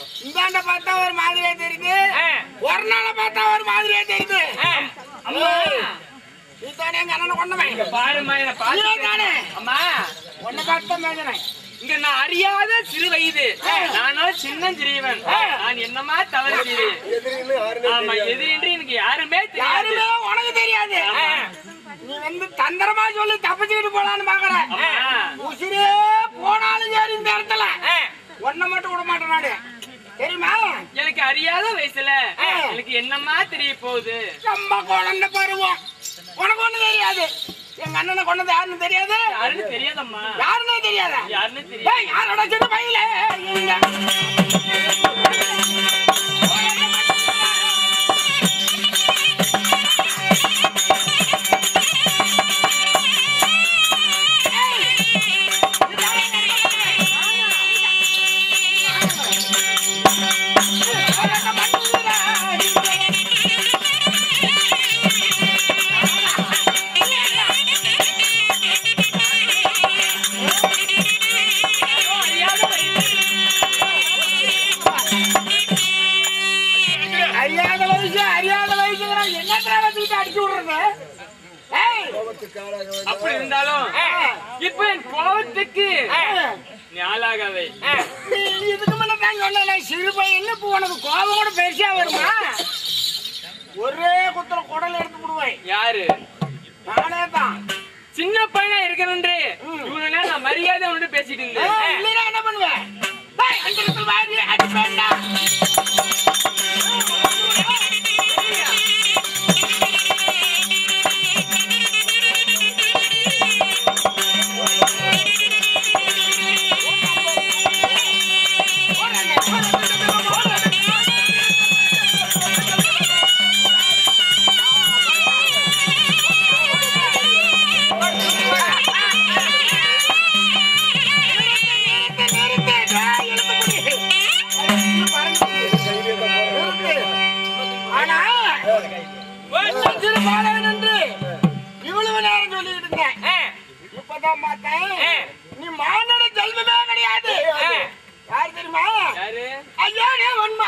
இந்தாண்ட பார்த்தா ஒரு மாதிரியா தெரியுது ஆ. ஒரு நாள பார்த்தா ஒரு மாதிரியா தெரியுது ஆ. அம்மா நீ தானே எங்க அண்ணனை கொண்டவன் பாரும்மா என்ன நீ பாத்து தானே அம்மா உன்னை பார்த்து தான் மேஜனேன் இங்க நான் அறியாத சிறு வயது நானோ சின்ன சிறியவன் நான் என்னமா தவறு செய்தேன் ஆமா எதிரின்றி எனக்கு யாருமே தெரியாது யாருமே உனக்கு தெரியாது நீ வந்து தந்திரமா சொல்லி தப்பிச்சுக்கிட்டு போலான்னு பாக்குற அம்மா உசிரே போனாலும் சரி இந்த இடத்துல ஆ. ஒன்ன மட்டும் விட மாட்டேன் நானு தெரியுமா எனக்கு அறியாத வயசுல எனக்கு என்னமா தெரிய போகுது ரொம்ப குழந்தை பருவம் உனக்கு ஒண்ணு தெரியாது எங்க அண்ணனை கொண்டது யாருன்னு தெரியாது யாருன்னு தெரியாதம்மா யாருன்னே தெரியாதா யாருன்னு தெரியாது ஏய், யாரோட சின்ன பையில அறியாத வயசு அறியாத வயசு அறியாத வயசுங்கிற என்னத்துல வச்சுக்கிட்டு அடிச்சு விடுறது ஏய், அப்படி இருந்தாலும் இப்ப என் கோபத்துக்கு நீ ஆளாகாதே நீ இதுக்கு முன்ன தான் சொன்ன சிறு பையன் இப்ப உனக்கு கோபம் கூட பெருசா வருமா ஒரே குத்துல குடல் எடுத்து விடுவேன் யாரு நானே தான் சின்ன பையனா இருக்கிறன்று இவனு நான் மரியாதை அவன்கிட்ட பேசிட்டு இருந்தேன் இல்லைன்னா என்ன பண்ணுவேன் ஏய், அந்த இடத்துல வாரி அடி வேண்டாம் ஆனா ஒன்றும் சிறு பாலகன் என்று இவ்வளவு நேரம் சொல்லிக்கிட்டு இருந்தேன் இப்பதான் பார்த்தேன் நீ மானோட செல்வமே கிடையாது யார் தெரியுமா யாரு ஐயா நீ உன்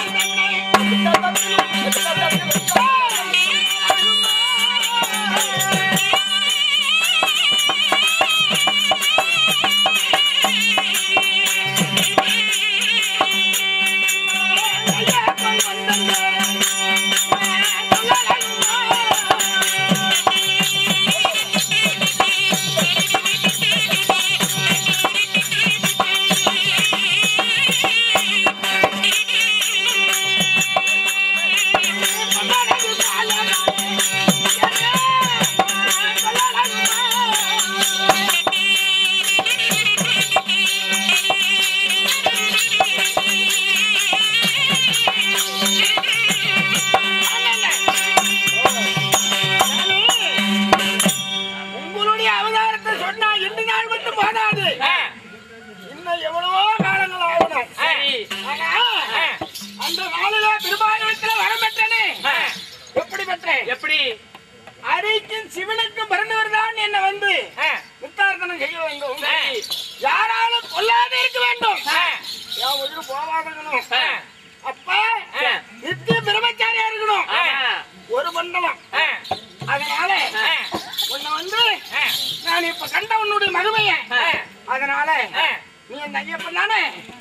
உங்களுடைய அவதாரத்தை சொன்னா இந்த நாள் மட்டும் போதாது இன்னும் எவ்வளவோ காலங்கள் ஆகணும் சரி ஆனா, அந்த நாளில பெருமாநிலத்தில் வரம் பெற்றனே எப்படி பெற்றேன் எப்படி அரைக்கும் சிவனுக்கும் பிறந்தவர் தான் என்ன வந்து முத்தார்த்தனம் செய்ய வேண்டும் சரி. யாராலும் கொல்லாது இருக்க வேண்டும் என் உயிர் போவாதணும் அப்ப நித்திய பிரம்மச்சாரியா இருக்கணும் ஆமா. ஒரு மண்டலம் அதனால உன்னை வந்து நான் இப்ப கண்ட உன்னுடைய மகிமைய அதனால நீ அந்த ஐயப்பன் தானே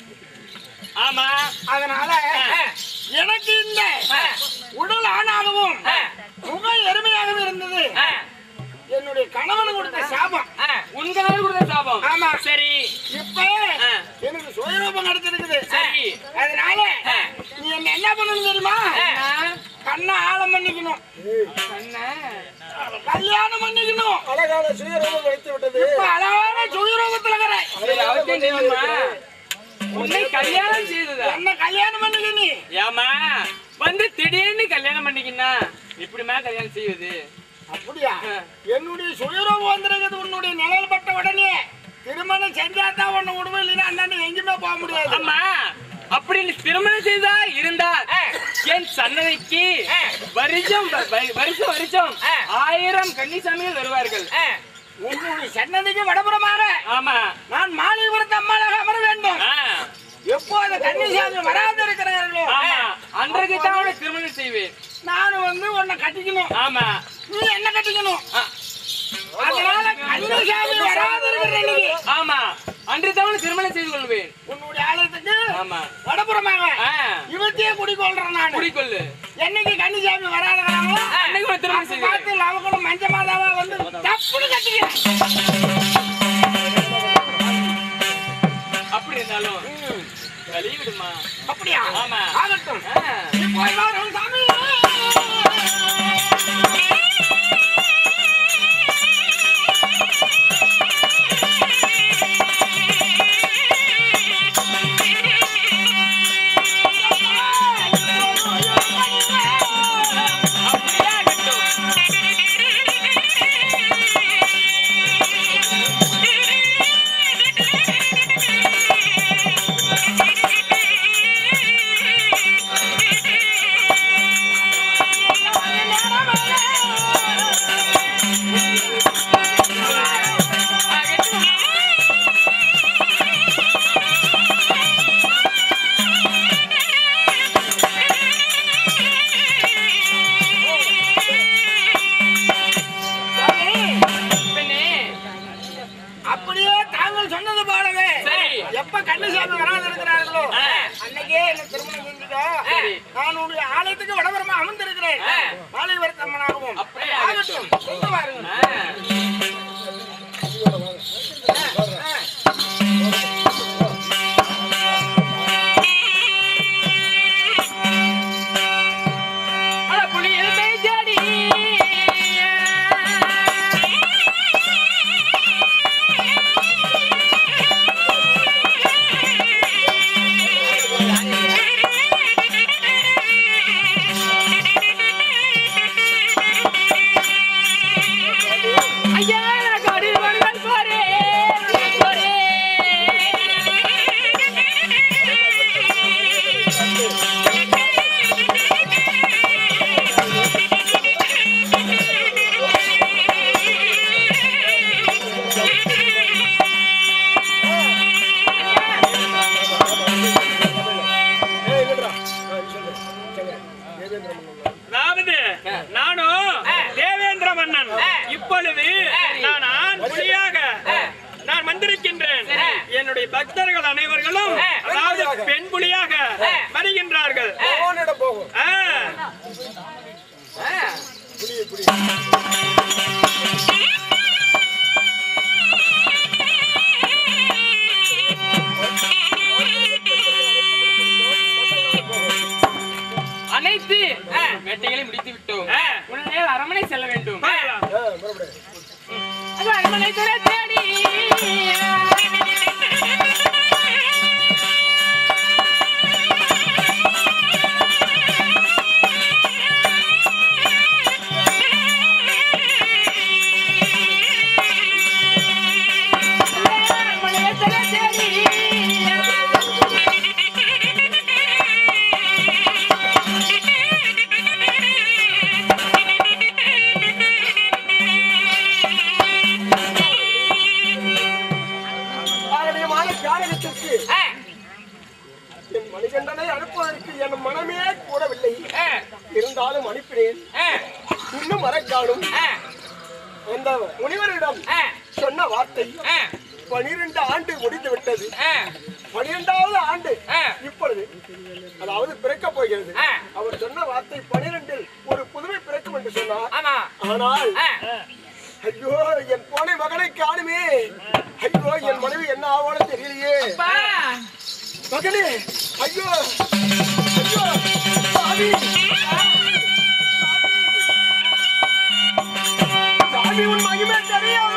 ஆமா அதனால எனக்கு இந்த உடல் ஆணாகவும் முகம் எருமையாகவும் இருந்தது என்னுடைய கணவன் கொடுத்த சாபம் உங்களால கொடுத்த சாபம் ஆமா. சரி இப்ப எனக்கு சுயரூபம் கிடைச்சிருக்குது சரி. அதனால நீ என்ன என்ன பண்ணணும் தெரியுமா கண்ணை ஆழம் பண்ணிக்கணும் அண்ணா. கல்யாணம் பண்ணிக்கணும் அழகான சுயரூபம் வைத்து விட்டது இப்ப அழகான சுயரூபத்துல இருக்கிற சரி, அவசியம் செய்யுமா? உன்னை கல்யாணம் செய்ததா என்ன கல்யாணம் பண்ணிக்க நீ ஏமா வந்து திடீர்னு கல்யாணம் பண்ணிக்கினா இப்படிமா கல்யாணம் செய்வது அப்படியா என்னுடைய சுயரூபம் வந்திருக்குது உன்னுடைய நிழல் பட்ட உடனே திருமணம் செஞ்சாதான் உன்னை விடுவேன் இல்லைன்னா அண்ணன் எங்கேயுமே போக முடியாது அம்மா அப்படி நீ திருமணம் செய்தா இருந்தா என் சன்னதிக்கு வருஷம் வ- வ- வருஷம் வருஷம் ஆயிரம் கன்னிசாமிகள் வருவார்கள் உன்னுடைய சன்னதிக்கு வடபுறமாக ஆமா நான் மாலைபுரத்து அம்மாளாக அமர வேண்டும் ஆ, எப்போது கன்னிசாமி வராது இருக்கிறார்களோ ஆமா அன்றைக்கு தான் அவனை திருமணம் செய்வேன் நானும் வந்து உன்னை கட்டிக்கணும் ஆமா நீ என்ன கட்டிக்கணும் ஆ, அதனால கன்னிசாமி வராது இருக்கிற இன்னைக்கு ஆமா அன்று தான் அவனை திருமணம் செய்து கொள்வேன் உன்னுடைய ஆலயத்துக்கு ஆமா வடபுறமாக ஆ, இவத்தையே குடிக்கொள்றேன் நான் குடிக்கொள்ளு என்னைக்கு கன்னிசாமி வராதுங்கிறாங்களோ அன்னைக்கு உன்னை திருமணம் அப்ப செய்து பார்த்து லவகுடம் மஞ்ச மாதாவா வந்து தப்புன்னு கட்டிக்கிறேன் அப்படி இருந்தாலும் வழி விடுமா அப்படியா ஆமா. ஆகட்டும் ஆ, நீ போய் வா, சாமி அப்படியே ஆகட்டும். ஆகட்டும். சாமி, பெண்ணே, அப்படியே தாங்கள் சொன்னது போலவே சரி. எப்ப கன்னிசாமி வராது இருக்கிறார்களோ ஆ. அன்னைக்கே என்ன திருமணம் செஞ்சுக்கோ சரி. நான் உன்னுடைய ஆலயத்துக்கு வடபுறமா அமர்ந்திருக்கிறேன் ஆ. மாலை வருத்தம்மனாகவும் அப்படியே ஆகட்டும் கொண்டு வாருங்கள். ஆ, அட புலியில் மேய்ச்சடி. ஐயா, கொடி வருவன் போரே, போரே. ஏய், இல்லடா. நான் சொல்றேன். சரி. தேவேந்திர மன்னன். அதாவது நானும் தேவேந்திர மன்னன் இப்பொழுது நான் ஆண் புலியாக நான் வந்திருக்கின்றேன் என்னுடைய பக்தர்கள் அனைவர்களும் அதாவது பெண் புலியாக வருகின்றார்கள் அவனிடம் போகும் ஆ, புலி புலி அனைத்து வேட்டைகளை முடித்து விட்டோம் ஆ. உடனே அரமனை செல்ல வேண்டும் போகலாம். ஆ, மறுபடியும் அது அரண்மனை துறை தேடி அரண்மனை துறை தேடி ஆகடியமான தியாகத்திற்கு ஆ, என் மணிகண்டனை அனுப்புவதற்கு என் மனமே கூடவில்லை ஆ, இருந்தாலும் அனுப்பினேன் ஆ, இன்னும் மறக்காடும் ஆ, அந்த முனிவரிடம் ஆ, சொன்ன வார்த்தை ஆ, பனிரெண்டு ஆண்டு முடிந்து விட்டது ஆ, பனிரெண்டாவது ஆண்டு ஆ. இப்பொழுது அதாவது பிறக்கப் போகிறது ஆ. அவர் சொன்ன வார்த்தை பனிரெண்டில் ஒரு புதுமை பிறக்கும் என்று சொன்னார் ஆமா ஆனால் ஆ, ஐயோ என் போனை மகனை காணுமே ஐயோ என் மனைவி என்ன ஆவான்னு தெரியலையே பா. மகனே ஐயோ ஐயோ சாமி சாமி உன் மகிமை தெரியாமல்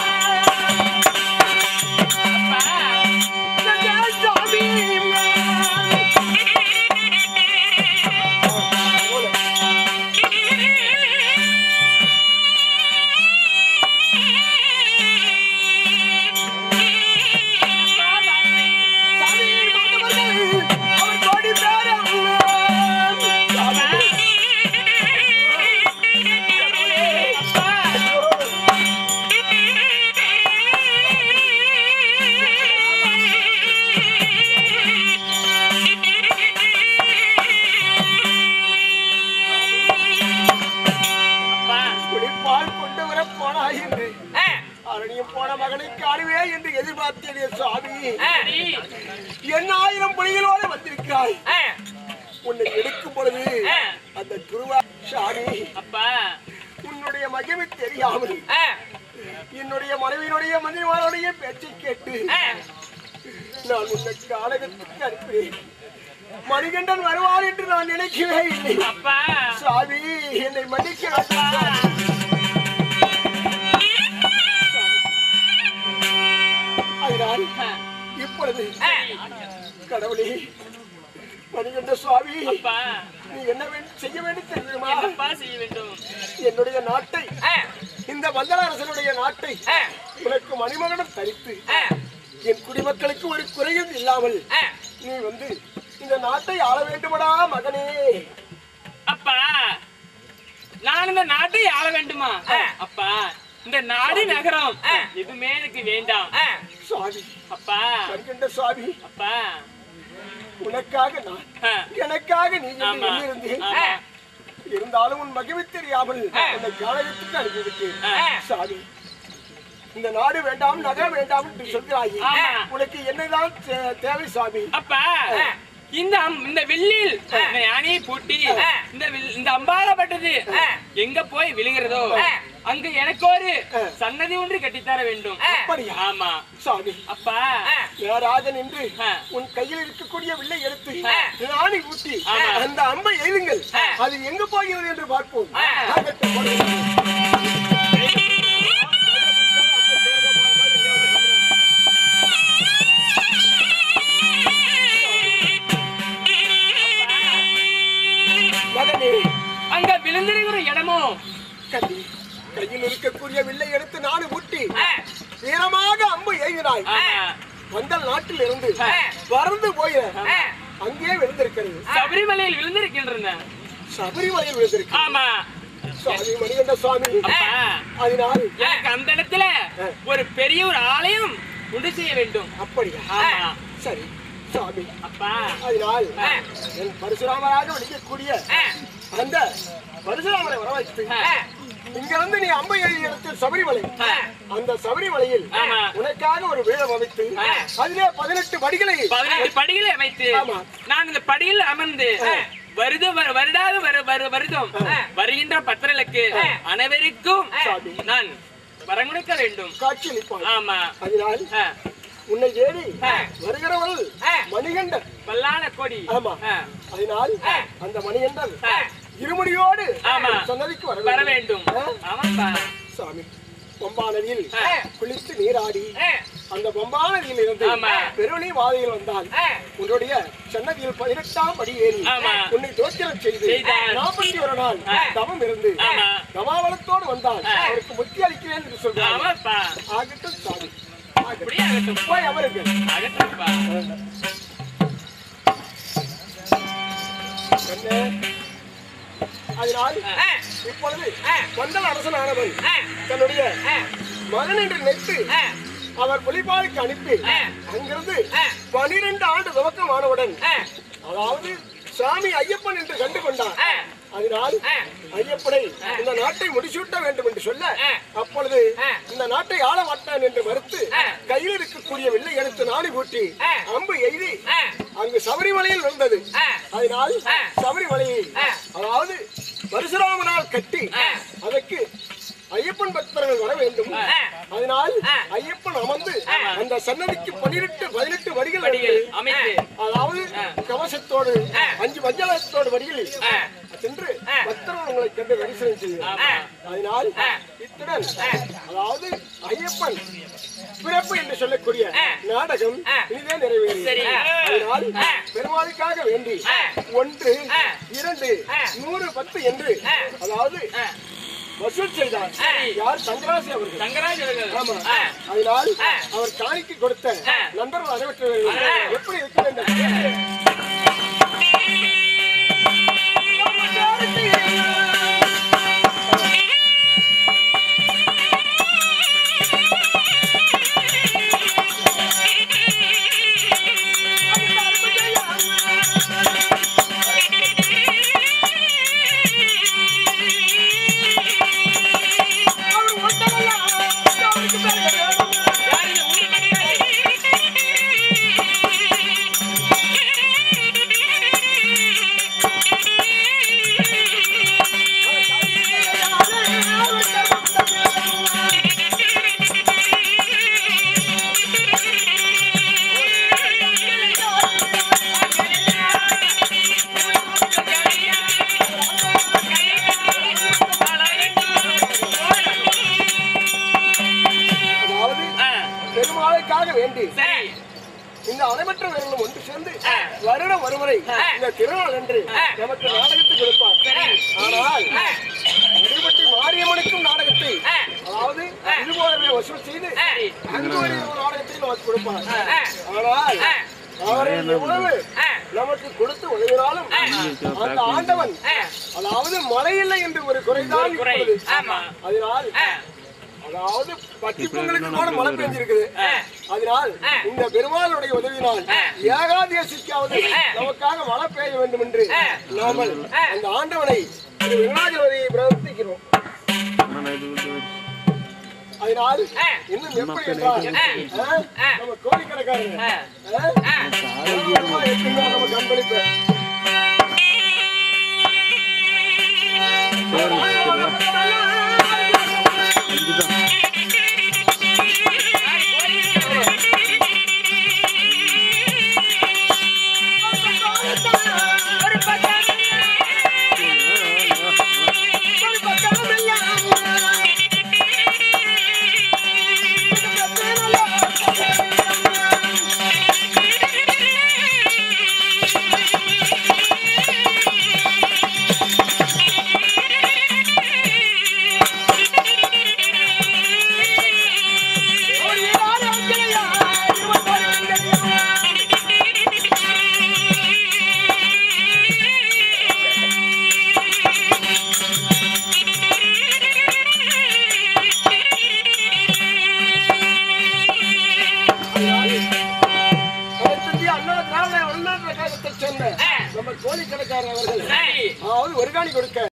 பா. சாமி சாமி மாதவர்கள் அவர் கோடி அரணியம் போன மகனை காணுவே என்று எதிர்பார்த்தேனே சுவாமி சரி. என் ஆயிரம் புலிகளோடு வந்திருக்கிறாய் ஆ, உன்னை எடுக்கும் பொழுது ஆ. அந்த குருவா சாமி அப்பா உன்னுடைய மகிமை தெரியாமல் ஆ, என்னுடைய மனைவியினுடைய மந்திரிமாருடைய பேச்சை கேட்டு ஆ. நான் உன்னை காலகத்துக்கு அனுப்பினேன் மணிகண்டன் வருவார் என்று நான் நினைக்கவே இல்லை அப்பா சாமி என்னை மன்னிக்க வேண்டும் சாமி. அதனால் இப்பொழுது கடவுளே மணிகண்ட சுவாமி அப்பா நீ என்ன வேண்டும் செய்ய வேண்டும் தெரியுமா என்னப்பா செய்ய வேண்டும் என்னுடைய நாட்டை ஆ, இந்த வந்தன அரசனுடைய நாட்டை ஆ, உனக்கு மணிமகனம் தரித்து ஆ, என் குடிமக்களுக்கு ஒரு குறையும் இல்லாமல் ஆ. நீ வந்து இந்த நாட்டை ஆள வேண்டுமடா மகனே அப்பா நான் இந்த நாட்டை ஆள வேண்டுமா அப்பா இந்த நாடு நகரம் எதுவுமே எனக்கு வேண்டாம் ஆ, சுவாமி அப்பா மணிகண்ட சுவாமி அப்பா உனக்காக நான் ஆ, எனக்காக நீ என்று ஆமா எண்ணியிருந்தேன் ஆமா இருந்தாலும் உன் மகிமை தெரியாமல் உன்னை காலகத்துக்கு அனுப்பிவிட்டேன் ஆ. சாமி இந்த நாடு வேண்டாம் நகரம் வேண்டாம் என்று சொல்கிறாய் ஆமா. உனக்கு என்னதான் தே- தேவை சுவாமி அப்பா இந்த அம்- இந்த வில்லில் இந்த யானையை பூட்டி இந்த வில்- இந்த அம்பாலப்பட்டது எங்க போய் விழுகிறதோ அங்க எனக்கு ஒரு சன்னதி ஒன்று கட்டித்தர வேண்டும் அப்படியா? ஆமா சாமி அப்பா ராஜன் என்று ஆ. உன் கையில் இருக்கக்கூடிய வில்லை எடுத்து ராணி ஊட்டி ஆமா. அந்த அம்பை எழுங்கள் அது எங்க போகிறது என்று பார்ப்போம் ஆகட்டும், போடுங்கள். மகனே அங்க விழுந்திருக்கிற இடமோ கண்ணி கையில் இருக்கக்கூடிய வில்லை எடுத்து நாடு ஊட்டி வீரமாக அம்பு எய்கிறாய் ஆமா வந்தல் நாட்டில் இருந்து பறந்து போயிற அங்கேயே விழுந்திருக்கிறது சபரிமலையில் விழுந்திருக்கின்றன சபரிமலையில் விழுந்திருக்கு ஆமா சுவாமி மணிகண்ட சுவாமி அப்பா அதனால் எனக்கு அந்த இடத்துல ஒரு பெரிய ஒரு ஆலயம் உண்டு செய்ய வேண்டும் அப்படியா ஆமா சரி சுவாமி அப்பா அதனால் என் பரசுராமராக விളിக்கக்கூடிய அந்த பரசுராமரை வரவழைத்து இங்க வந்து நீ அம்பை எழுதி எடுத்து சபரிமலை அந்த சபரிமலையில் ஆமா. உனக்காக ஒரு வீடம் அமைத்து அதிலே பதினெட்டு படிகளை பதினெட்டு படிகளை அமைத்து ஆமா. நான் இந்த படியில் அமர்ந்து வருத வரு- வருடாத வரு- வரு- வருடம் வருகின்ற பத்திரலுக்கு அனைவருக்கும் சாமி. நான் வரமுடிக்க வேண்டும் காட்சி அளிப்பான் ஆமா அதனால் ஆ, உன்னை தேடி வருகிறவள் மணிகண்டன் பல்லான கோடி ஆமா. ஆ, அதனால் அந்த மணிகண்டன் ஆ, இருமுடியோடு ஆமா. சன்னதிக்கு வர வர வேண்டும் வேண்டும் ஆமாப்பா சாமி பம்பா நதியில் ஆ. குளித்து நீராடி அந்த பம்பா நதியில் இருந்து ஆமா. பெருணி வாதையில் வந்தால் உன்னுடைய சன்னதியில் பதினெட்டாம் படி ஏறி ஆமா. உன்னை தோற்றம் செய்து செய்தார். நாற்பத்தி ஒரு நாள் தவம் இருந்து ஆமா. தமாவளத்தோடு வந்தால் அவருக்கு முத்தி அளிக்கிறேன் என்று சொல்றாங்க ஆமாப்பா ஆகட்டும் சாமி ஆகட்டும். அப்படியே ஆகட்டும் போய் அவருக்கு ஆகட்டும்ப்பா கண்ணே. அதனால் இப்பொழுது வந்தல் அரசனானவன் தன்னுடைய மகன் என்று நினைத்து அவர் வெளிப்பாடுக்கு அனுப்பி அங்கிருந்து பனிரெண்டு ஆண்டு துவக்கம் ஆனவுடன் அதாவது சாமி ஐயப்பன் என்று கண்டு கொண்டார் அதனால் ஐயப்பனை இந்த நாட்டை முடிசூட்ட வேண்டும் என்று சொல்ல அப்பொழுது இந்த நாட்டை ஆள மாட்டான் என்று மறுத்து கையில் இருக்கக்கூடிய வில்லை எடுத்து நாடி ஊட்டி அம்பு எய்தி அங்கு சபரிமலையில் விழுந்தது அதனால் சபரிமலையை அதாவது பரசுராமனால் கட்டி அதற்கு ஐயப்பன் பக்தர்கள் வர வேண்டும் அதனால் ஐயப்பன் அமர்ந்து அந்த சன்னதிக்கு பன்னிரெண்டு பதினெட்டு வரிகள் படிகள் இருக்கு. அமைத்து அதாவது கவசத்தோடு அஞ்சு மஞ்சளத்தோடு வரிகளில் சென்று பக்தர்கள் உங்களை கண்டு தரிசனம் செய்யும் அதனால் இத்துடன் அதாவது ஐயப்பன் பிறப்பு என்று சொல்லக்கூடிய நாடகம் இனிதே நிறைவேறி அதனால் பெருமாளுக்காக வேண்டி ஒன்று இரண்டு நூறு பத்து என்று அதாவது வசூல் செய்தார் யார் சங்கராசி அவர்கள் தங்கராஜ் அவர்கள் ஆமா அதனால் அவர் காணிக்கு கொடுத்த நண்பர்கள் அனைவர்கள் எப்படி இருக்க வேண்டும் அவர் ஒருத்தரல்ல, அவருக்கு பேரு இந்த திருநாள் என்று நமக்கு நாடகத்தை கொடுப்பார் ஆனால் மதுரைப்பட்டி மாரியம்மனுக்கும் நாடகத்தை அதாவது இது போலவே வசூல் செய்து அங்கு ஒரு நாடகத்தை நமக்கு கொடுப்பார் ஆனால் அவரை எவ்வளவு நமக்கு கொடுத்து உதவினாலும் அந்த ஆண்டவன் அதாவது மழை இல்லை என்று ஒரு குறைதான் குறை. இப்பொழுது. ஆமா. அதனால் அதாவது பட்டி பொங்கலுக்கு கூட மழை பெஞ்சிருக்குது அதனால் இந்த பெருமாளுடைய உதவினால் ஏகாதேசிக்காவது நமக்காக மழை பெய்ய வேண்டும் என்று நாமல் அந்த ஆண்டவனை திரு வெங்கடாஜலபதியை பிரார்த்திக்கிறோம் அதனால் இன்னும் எப்படி என்றால் ஆ, நம்ம கோடிக்கணக்காரங்க ஆ, தாராளமா எப்படின்னா நம்ம கண்களிப்ப அண்ணா திராவிட உள்நாட்டு கழகத்தைச் சேர்ந்த நம்ம கோடிக்கணக்காரர் அவர்கள் சரி அதாவது ஒரு காணி கொடுக்க